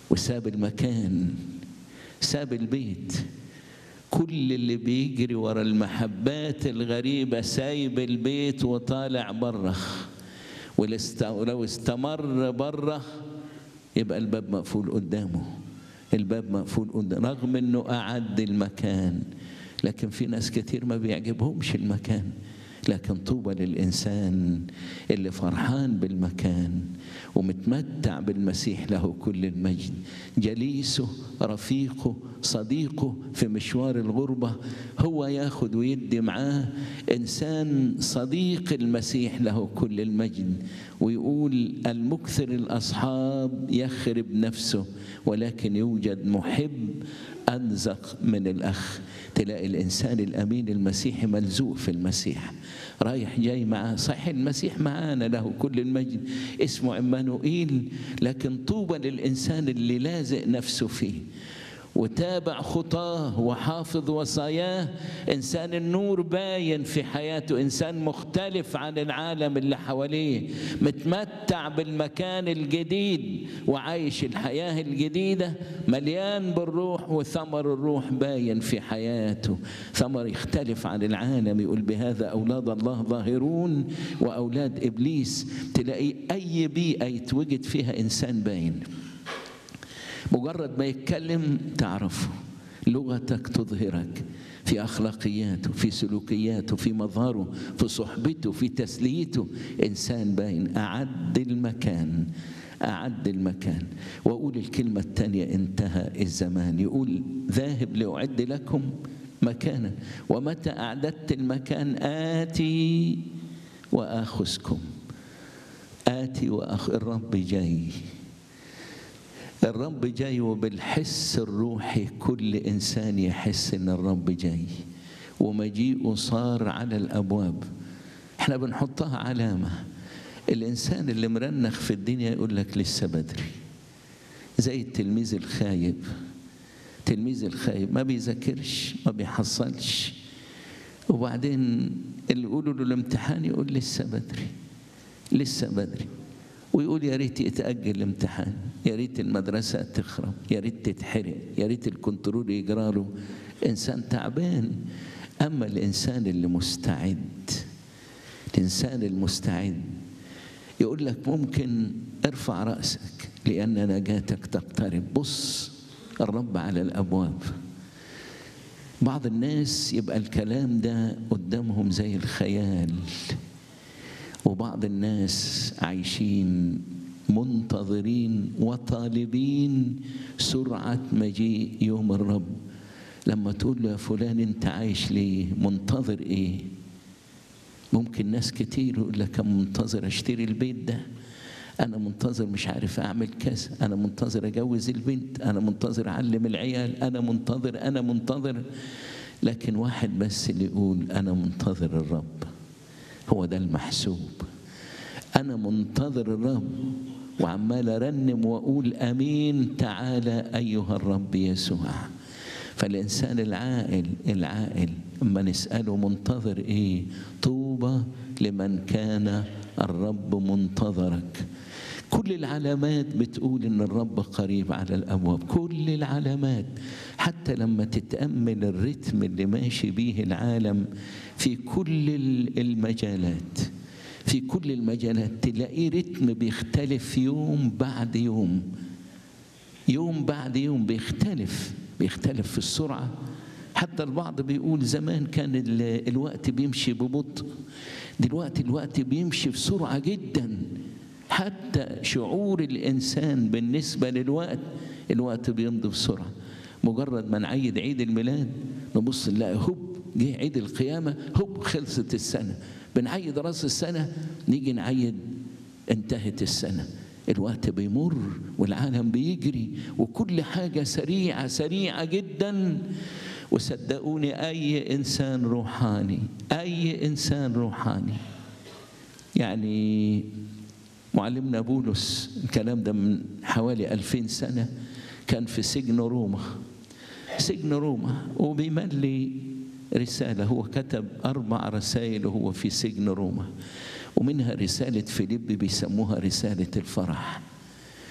وساب المكان ساب البيت كل اللي بيجري ورا المحبات الغريبة سايب البيت وطالع بره ولو استمر بره يبقى الباب مقفول قدامه الباب مقفول قدامه رغم انه أعد المكان لكن في ناس كتير ما بيعجبهمش المكان لكن طوبى للإنسان اللي فرحان بالمكان ومتمتع بالمسيح له كل المجد جليسه رفيقه صديقه في مشوار الغربة هو ياخد ويدي معاه إنسان صديق المسيح له كل المجد ويقول المكثر الأصحاب يخرب نفسه ولكن يوجد محب أنزق من الأخ تلاقي الإنسان الأمين المسيحي ملزوق في المسيح رايح جاي معاه صحيح المسيح معانا له كل المجد اسمه عمانوئيل لكن طوبى للإنسان اللي لازق نفسه فيه وتابع خطاه وحافظ وصاياه انسان النور باين في حياته انسان مختلف عن العالم اللي حواليه متمتع بالمكان الجديد وعايش الحياه الجديده مليان بالروح وثمر الروح باين في حياته ثمر يختلف عن العالم يقول بهذا اولاد الله ظاهرون واولاد ابليس تلاقي اي بيئه يتوجد فيها انسان باين مجرد ما يتكلم تعرفه لغتك تظهرك في اخلاقياته في سلوكياته في مظهره في صحبته في تسليته انسان باين اعد المكان أعد المكان وأقول الكلمة الثانية انتهى الزمان يقول ذاهب لأعد لكم مكانا ومتى أعددت المكان آتي وآخذكم آتي وأخ الرب جاي الرب جاي وبالحس الروحي كل انسان يحس ان الرب جاي ومجيئه صار على الابواب احنا بنحطها علامه الانسان اللي مرنخ في الدنيا يقول لك لسه بدري زي التلميذ الخايب التلميذ الخايب ما بيذاكرش ما بيحصلش وبعدين اللي يقولوا له الامتحان يقول لسه بدري لسه بدري ويقول يا ريت يتأجل الامتحان يا ريت المدرسة تخرب يا ريت تتحرق يا ريت الكنترول يجرى له إنسان تعبان أما الإنسان اللي مستعد الإنسان المستعد يقول لك ممكن ارفع رأسك لأن نجاتك تقترب بص الرب على الأبواب بعض الناس يبقى الكلام ده قدامهم زي الخيال وبعض الناس عايشين منتظرين وطالبين سرعة مجيء يوم الرب لما تقول له يا فلان انت عايش ليه منتظر ايه ممكن ناس كتير يقول لك انا منتظر اشتري البيت ده انا منتظر مش عارف اعمل كذا انا منتظر اجوز البنت انا منتظر اعلم العيال انا منتظر انا منتظر لكن واحد بس اللي يقول انا منتظر الرب هو ده المحسوب انا منتظر الرب وعمال ارنم واقول امين تعالى ايها الرب يسوع فالانسان العاقل العاقل اما نساله منتظر ايه طوبى لمن كان الرب منتظرك كل العلامات بتقول ان الرب قريب على الابواب كل العلامات حتى لما تتامل الرتم اللي ماشي بيه العالم في كل المجالات في كل المجالات تلاقيه رتم بيختلف يوم بعد يوم يوم بعد يوم بيختلف بيختلف في السرعه حتى البعض بيقول زمان كان الوقت بيمشي ببطء دلوقتي الوقت بيمشي بسرعه جدا حتى شعور الانسان بالنسبه للوقت الوقت بيمضي بسرعه مجرد ما نعيد عيد الميلاد نبص نلاقي هوب جه عيد القيامه هوب خلصت السنه بنعيد راس السنه نيجي نعيد انتهت السنه الوقت بيمر والعالم بيجري وكل حاجه سريعه سريعه جدا وصدقوني اي انسان روحاني اي انسان روحاني يعني معلمنا بولس الكلام ده من حوالي ألفين سنة كان في سجن روما سجن روما وبيملي رسالة هو كتب أربع رسائل وهو في سجن روما ومنها رسالة فيليب بيسموها رسالة الفرح